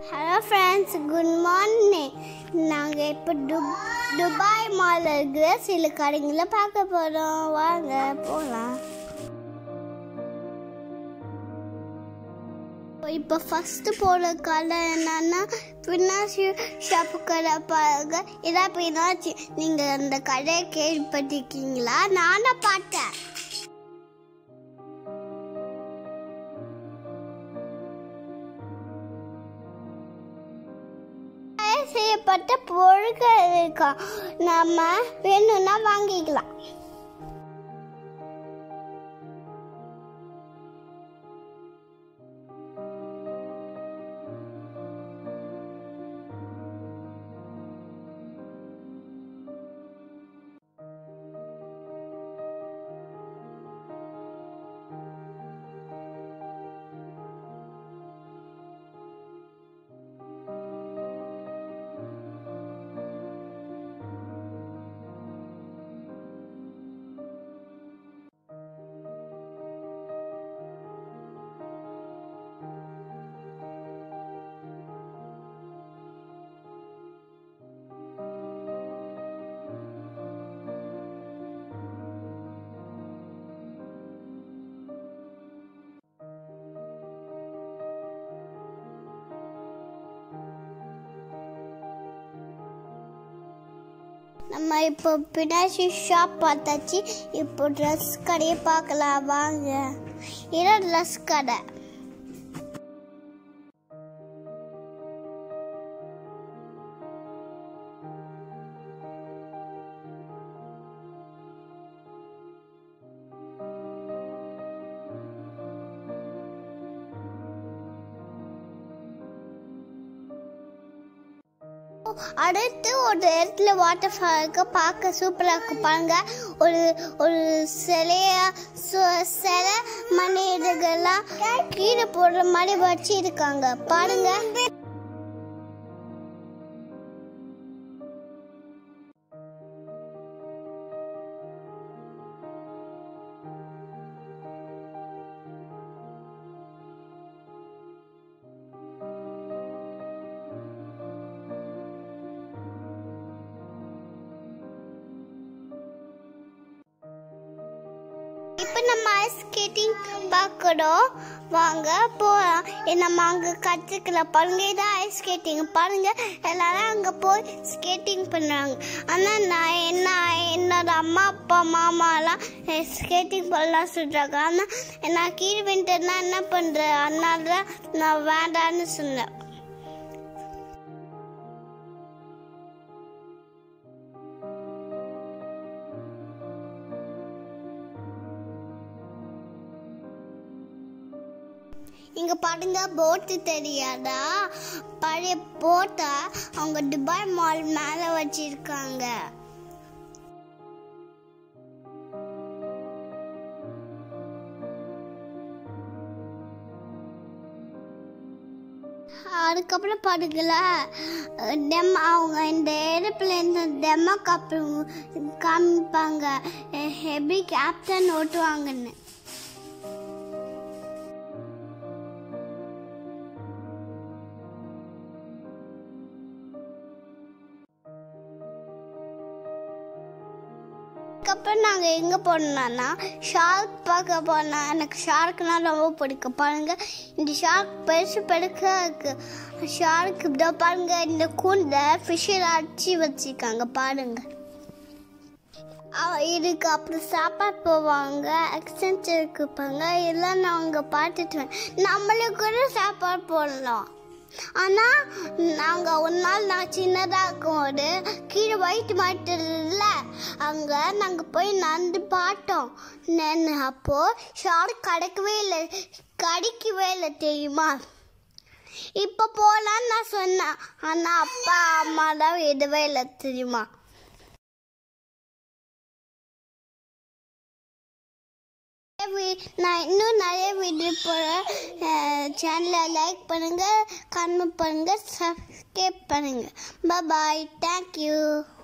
Hello friends good morning நாங்கள் இப்போ டுப் Dubai மாலில் இருக்கிற சில கடைங்களை பார்க்க போகிறோம் வாங்க போகலாம் இப்போ ஃபஸ்ட்டு போகிற கடை என்னன்னா பின்னாசி ஷாப்பு கடை பாருங்க இதான் பின்னாச்சி நீங்கள் அந்த கடையை கேள்விப்பட்டிருக்கீங்களா நானும் பார்த்தேன் தயார் செய்யப்பட்ட பொருட்கள் இருக்கான் நம்ம வேணும்னா வாங்கிக்கலாம் நம்ம இப்போ பினாசி ஷாப் பார்த்தாச்சு இப்போ ட்ரெஸ் கடையை பார்க்கலாம் வாங்க இதான் ட்ரெஸ் கடை அடுத்து ஒரு இடத்துல வாட்டர் ஃபாலுக்கு பார்க்க சூப்பராக இருக்கு பாருங்க ஒரு ஒரு சிலைய சு- சிலை மனிதர்கள்லாம் கீழே போடுற மாதிரி வச்சு இருக்காங்க பாருங்க இப்போ நம்ம ஐஸ் ஸ்கேட்டிங் பார்க்குறோம் வாங்க போகலாம் நம்ம அங்கே கற்றுக்கலாம் பாருங்க இதான் ஐஸ் ஸ்கேட்டிங் பாருங்க எல்லாரும் அங்கே போய் ஸ்கேட்டிங் பண்ணுறாங்க ஆனால் நான் என்ன என்னோட அம்மா அப்பா மாமாலாம் ஸ்கேட்டிங் பண்ணலாம் சொல்கிறாங்க ஆனால் நான் கீழே விண்டர்னா என்ன பண்ணுறேன் அதனால தான் நான் வேண்டான்னு சொன்னேன் இங்க பாருங்க போட்டு தெரியாதா பழைய போட்டை அவங்க துபாய் மால் மேல வச்சிருக்காங்க அதுக்கப்புறம் பாருங்களா டெம் அவங்க இந்த ஏரோப்ளேன் டெமோ கப்பல் காமிப்பாங்க எப்படி கேப்டன் ஓட்டுவாங்கன்னு அதுக்கப்புறம் நாங்கள் எங்கே போனோம்னா ஷார்க் பார்க்க போனோம் எனக்கு ஷார்க்னா ரொம்ப பிடிக்கும் பாருங்க இந்த ஷார்க் பெருசு பெருசாக இருக்கு ஷார்க் இதோ பாருங்க இந்த கூண்டை ஃபிஷ்ஷில் அடிச்சு வச்சிருக்காங்க பாருங்க அவ- இதுக்கு அப்புறம் சாப்பாடு போவாங்க எக்ஸ்சேஞ்ச் இருக்குப்பாங்க எல்லாம் நான் அங்கே பார்த்துட்டு வரேன். நம்மளுக்கு கூட சாப்பாடு போடலாம் ஆனால் நாங்கள் ஒரு நாள் நான் சின்னதாக இருக்கும்போது கீழே வயிற்று மாட்டில் அங்கே நாங்கள் போய் நடந்து பார்த்தோம் நான் அப்போது ஷார்க் கிடைக்கவே இல்லை கிடைக்கவே இல்லை தெரியுமா இப்போ போகலான்னு நான் சொன்னேன் ஆனால் அப்பா அம்மா தான் விடவே இல்லை தெரியுமா வி- நான் இன்னும் நிறைய வீடியோ போகிறேன் சேனலை லைக் பண்ணுங்கள் கமெண்ட் பண்ணுங்கள் சப்ஸ்கிரைப் பண்ணுங்கள் பாய் தேங்க்யூ